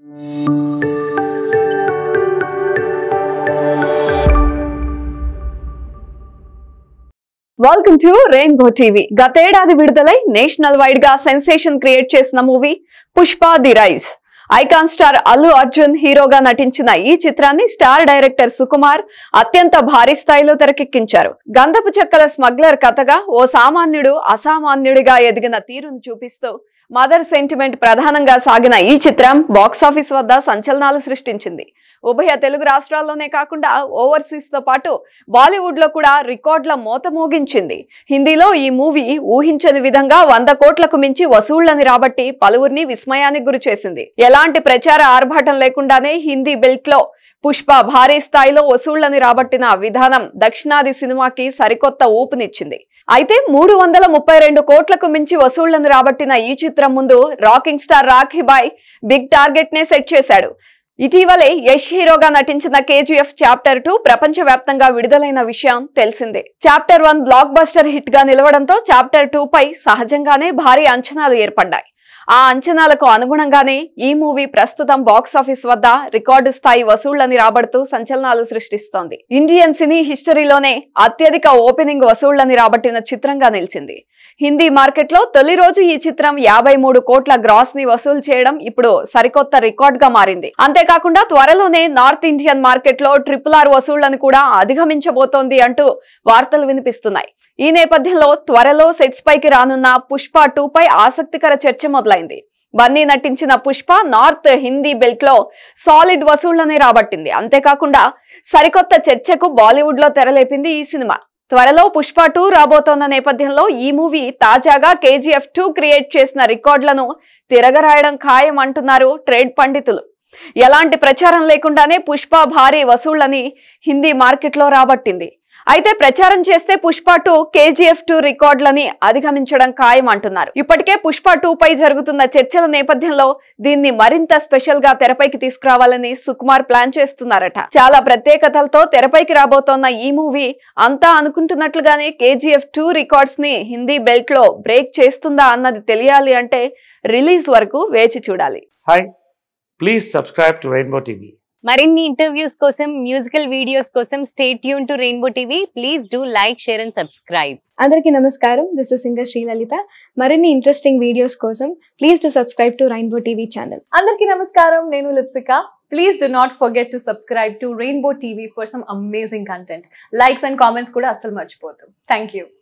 welcome to Rainbow TV గతేడాది విడుదలై national wide గా సెన్సేషన్ క్రియేట్ చేసిన movie Pushpa the rise icon star Allu Arjun హీరోగా నటించిన ఈ చిత్రాన్ని స్టార్ డైరెక్టర్ సుకుమార్ అత్యంత భారీ స్థాయిలో తెరకెక్కించారు గంధపు చెక్కల స్మగ్లర్ కథగా ఓ సామాన్యుడు అసామాన్యుడిగా ఎదిగిన తీరును చూపిస్తూ మదర్ సెంటిమెంట్ ప్రధానంగా సాగిన ఈ చిత్రం బాక్సాఫీస్ వద్ద సంచలనాలు సృష్టించింది ఉభయ తెలుగు రాష్ట్రాల్లోనే కాకుండా ఓవర్సీస్ తో పాటు బాలీవుడ్ లో కూడా రికార్డుల మోత మోగించింది హిందీలో ఈ మూవీ ఊహించని విధంగా వంద కోట్లకు మించి వసూళ్లని రాబట్టి పలువురిని విస్మయానికి గురి చేసింది ఎలాంటి ప్రచార ఆర్భాటం లేకుండానే హిందీ బెల్ట్ లో పుష్ప భారీ స్థాయిలో వసూళ్లని రాబట్టిన విధానం దక్షిణాది సినిమాకి సరికొత్త ఊపునిచ్చింది అయితే మూడు వందల ముప్పై రెండు కోట్లకు మించి వసూళ్లను రాబట్టిన ఈ చిత్రం ముందు rocking star Rocky Bhai big target నే సెట్ చేశాడు ఇటీవలే యష్ హీరోగా నటించిన కేజీఎఫ్ చాప్టర్ టూ ప్రపంచ వ్యాప్తంగా విడుదలైన విషయం తెలిసిందే chapter one blockbuster hit గా నిలవడంతో చాప్టర్ టూ పై సహజంగానే భారీ అంచనాలు ఏర్పడ్డాయి ఆ అంచనాలకు అనుగుణంగానే ఈ మూవీ ప్రస్తుతం బాక్స్ ఆఫీస్ వద్ద రికార్డు స్థాయి వసూళ్లని రాబడుతూ సంచలనాలు సృష్టిస్తోంది ఇండియన్ సినీ హిస్టరీలోనే అత్యధిక ఓపెనింగ్ వసూళ్లని రాబట్టిన చిత్రంగా నిలిచింది హిందీ మార్కెట్లో తొలి రోజు ఈ చిత్రం యాభై మూడు కోట్ల గ్రాస్ ని వసూలు చేయడం ఇప్పుడు సరికొత్త రికార్డ్ గా మారింది అంతేకాకుండా త్వరలోనే నార్త్ ఇండియన్ మార్కెట్ లో ట్రిపుల్ ఆర్ వసూళ్లను కూడా అధిగమించబోతోంది అంటూ వార్తలు వినిపిస్తున్నాయి ఈ నేపథ్యంలో త్వరలో సెట్స్ పైకి రానున్న పుష్ప టూ పై ఆసక్తికర చర్చ మొదలైంది బన్నీ నటించిన పుష్ప నార్త్ హిందీ బెల్ట్ లో సాలిడ్ వసూళ్లనే రాబట్టింది అంతేకాకుండా సరికొత్త చర్చకు బాలీవుడ్ లో తెరలేపింది ఈ సినిమా త్వరలో పుష్ప టూ రాబోతోన్న నేపథ్యంలో ఈ మూవీ తాజాగా కేజీఎఫ్ టూ క్రియేట్ చేసిన రికార్డులను తిరగరాయడం ఖాయం అంటున్నారు ట్రేడ్ పండితులు ఎలాంటి ప్రచారం లేకుండానే పుష్ప భారీ వసూళ్లని హిందీ మార్కెట్లో రాబట్టింది అయితే ప్రచారం చేస్తే పుష్ప టూ కేజీఎఫ్ టూ రికార్డులని అధిగమించడం ఖాయం అంటున్నారు ఇప్పటికే పుష్ప టూ పై జరుగుతున్న చర్చల నేపథ్యంలో దీన్ని మరింత స్పెషల్ గా తెరపైకి తీసుకురావాలని సుకుమార్ ప్లాన్ చేస్తున్నారట చాలా ప్రత్యేకతలతో తెరపైకి రాబోతోన్న ఈ మూవీ అంతా అనుకుంటున్నట్లుగానే కేజీఎఫ్ టూ రికార్డ్స్ ని హిందీ బెల్ట్ లో బ్రేక్ చేస్తుందా అన్నది తెలియాలి అంటే రిలీజ్ వరకు వేచి చూడాలి hi please subscribe to Rainbow TV మరిన్ని ఇంటర్వ్యూస్ కోసం మ్యూజికల్ వీడియోస్ కోసం stay tuned to Rainbow TV please do like share and subscribe అందరికీ నమస్కారం దిస్ ఇస్ సింగర్ శ్రీలలిత మరిన్ని ఇంట్రెస్టింగ్ వీడియోస్ కోసం please to subscribe to Rainbow TV channel అందరికీ నమస్కారం నేను Lipsika please do not forget to subscribe to Rainbow TV for some amazing content likes and comments కూడా అస్సలు మర్చిపోతాం థ్యాంక్ యూ